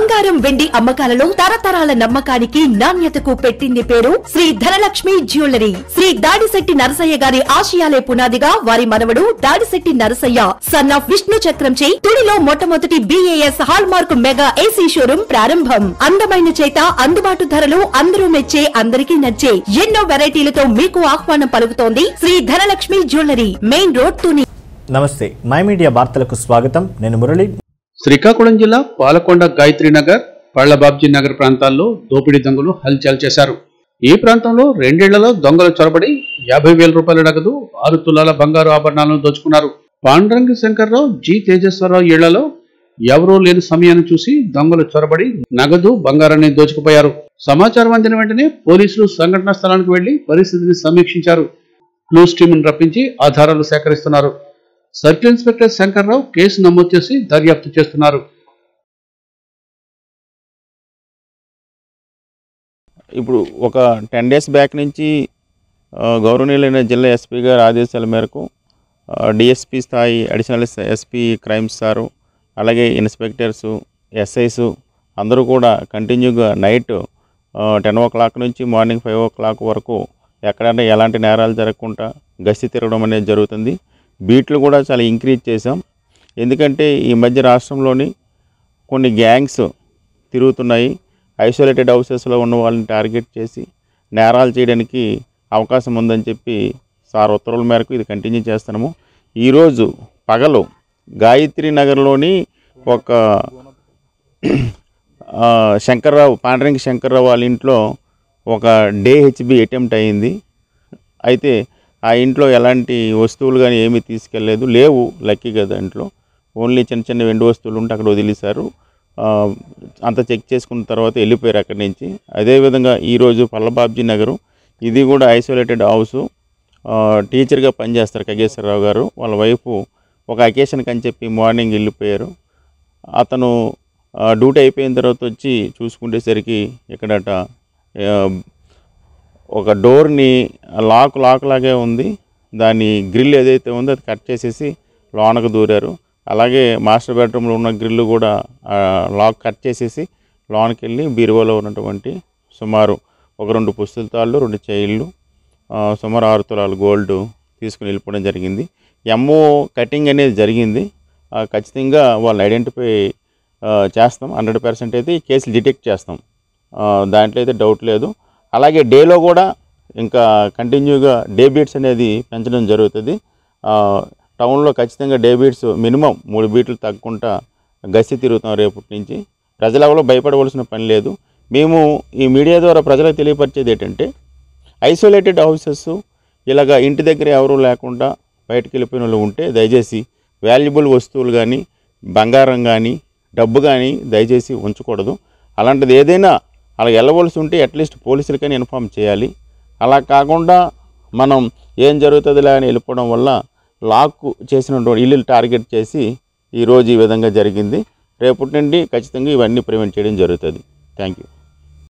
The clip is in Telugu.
బంగారం వెండి అమ్మకాలలో తరతరాల నమ్మకానికి నాణ్యతకు పెట్టింది పేరు శ్రీ ధనలక్ష్మి జ్యువెలరీ శ్రీ దాడిశెట్టి నరసయ్య గారి ఆశయాలే పునాదిగా వారి మనవడు దాడిశెట్టి నరసయ్య సన్ ఆఫ్ విష్ణు చక్రంచే తుడిలో మొట్టమొదటి BIS hallmark mega AC showroom ప్రారంభం అందమైన చేత అందుబాటు ధరలు అందరూ మెచ్చే అందరికీ నచ్చే ఎన్నో వెరైటీలతో మీకు ఆహ్వానం పలుకుతోంది Sri Dhanalakshmi jewellery main road Tuni నమస్తే మై మీడియా వార్తలకు స్వాగతం నేను మురళి శ్రీకాకుళం జిల్లా పాలకొండ గాయత్రి నగర్ పళ్లబాబ్జీ నగర్ ప్రాంతాల్లో దోపిడీ దొంగలు హల్చల్ చేశారు ఈ ప్రాంతంలో రెండేళ్లలో దొంగలు చొరబడి యాభై వేల రూపాయల నగదు ఆరు తులాల బంగారు ఆభరణాలను దోచుకున్నారు పాండురంగ శంకర్రావు జి తేజేశ్వరరావు ఇళ్లలో ఎవరూ లేని సమయాన్ని చూసి దొంగలు చొరబడి నగదు బంగారాన్ని దోచుకుపోయారు సమాచారం అందిన వెంటనే పోలీసులు సంఘటనా స్థలానికి వెళ్లి పరిస్థితిని సమీక్షించారు క్లూస్ టీంను రప్పించి ఆధారాలు సేకరిస్తున్నారు సర్కిల్ ఇన్స్పెక్టర్ శంకర్రావు కేసు నమోదు చేసి దర్యాప్తు చేస్తున్నారు ఇప్పుడు ఒక టెన్ డేస్ బ్యాక్ నుంచి ఆ, గౌరవనీయులైన జిల్లా ఎస్పీ గారి ఆదేశాల మేరకు డిఎస్పి స్థాయి అడిషనల్ ఎస్పీ క్రైమ్స్ సారు అలాగే ఇన్స్పెక్టర్సు ఎస్ఐస్ అందరూ కూడా కంటిన్యూగా నైట్ టెన్ ఓ క్లాక్ నుంచి మార్నింగ్ ఫైవ్ ఓ క్లాక్ వరకు ఎక్కడైనా ఎలాంటి నేరాలు జరగకుండా గస్తీ తిరగడం అనేది జరుగుతుంది బీట్లు కూడా చాలా ఇంక్రీజ్ చేసాం ఎందుకంటే ఈ మధ్య రాష్ట్రంలోని కొన్ని గ్యాంగ్స్ తిరుగుతున్నాయి ఐసోలేటెడ్ హౌసెస్లో ఉన్న వాళ్ళని టార్గెట్ చేసి నేరాలు చేయడానికి అవకాశం ఉందని చెప్పి సార్ ఉత్తర్వుల మేరకు ఇది కంటిన్యూ చేస్తున్నాము ఈరోజు పగలు గాయత్రి నగర్లోని ఒక ఆ, శంకర్రావు పాండరంగి శంకర్రావు వాళ్ళ ఇంట్లో ఒక డే హెచ్బి అటెంప్ట్ అయ్యింది అయితే ఆ ఇంట్లో ఎలాంటి వస్తువులు కానీ ఏమీ తీసుకెళ్ళలేదు లేవు లక్కీగా దాంట్లో ఓన్లీ చిన్న చిన్న వెండి వస్తువులు ఉంటే అక్కడ వదిలేశారు ఆ, అంతా చెక్ చేసుకున్న తర్వాత వెళ్ళిపోయారు అక్కడి నుంచి అదేవిధంగా ఈరోజు పల్లబాబ్జీ నగరు ఇది కూడా ఐసోలేటెడ్ హౌస్ టీచర్గా పనిచేస్తారు ఖగేశ్వరరావు గారు వాళ్ళ వైఫ్ ఒక అకేషన్కి అని చెప్పి మార్నింగ్ వెళ్ళిపోయారు అతను ఆ, డ్యూటీ అయిపోయిన తర్వాత వచ్చి చూసుకునేసరికి ఇక్కడట ఆ, ఒక డోర్ని లాక్ లాక్ లాగే ఉంది దాని గ్రిల్ ఏదైతే ఉందో అది కట్ చేసేసి లోనకు దూరారు అలాగే మాస్టర్ బెడ్రూమ్లో ఉన్న గ్రిల్ కూడా ఆ, లాక్ కట్ చేసేసి లోనకి వెళ్ళి బీరువాలో ఉన్నటువంటి సుమారు ఒక రెండు పుస్తకాలు రెండు చైళ్ళు ఆ, సుమారు ఆరు తులాలు గోల్డ్ తీసుకుని వెళ్ళిపోవడం జరిగింది ఎంఓ కటింగ్ అనేది జరిగింది ఆ, ఖచ్చితంగా వాళ్ళని ఐడెంటిఫై ఆ, చేస్తాం హండ్రెడ్ పర్సెంట్ అయితే ఈ కేసులు డిటెక్ట్ చేస్తాం ఆ, దాంట్లో అయితే డౌట్ లేదు అలాగే డేలో కూడా ఇంకా కంటిన్యూగా డే బీట్స్ అనేది పెంచడం జరుగుతుంది ఆ, టౌన్లో ఖచ్చితంగా డే బీట్స్ మినిమం మూడు బీట్లు తగ్గకుండా గస్తీ తిరుగుతాం రేపటి నుంచి ప్రజలు ఎవరో భయపడవలసిన పని లేదు మేము ఈ మీడియా ద్వారా ప్రజలకు తెలియపరిచేది ఏంటంటే ఐసోలేటెడ్ హౌసెస్ ఇలాగ ఇంటి దగ్గర ఎవరూ లేకుండా బయటకు వెళ్ళిపోయిన వాళ్ళు ఉంటే దయచేసి వాల్యుబుల్ వస్తువులు కానీ బంగారం కానీ డబ్బు కానీ దయచేసి ఉంచకూడదు అలాంటిది ఏదైనా అలా వెళ్ళవలసి ఉంటే అట్లీస్ట్ పోలీసులకైనా ఇన్ఫామ్ చేయాలి అలా కాకుండా మనం ఏం జరుగుతుందిలే అని వెళ్ళిపోవడం వల్ల లాక్ చేసినటువంటి ఇల్లు టార్గెట్ చేసి ఈరోజు ఈ విధంగా జరిగింది రేపటి నుండి ఖచ్చితంగా ఇవన్నీ ప్రివెంట్ చేయడం జరుగుతుంది థ్యాంక్ యూ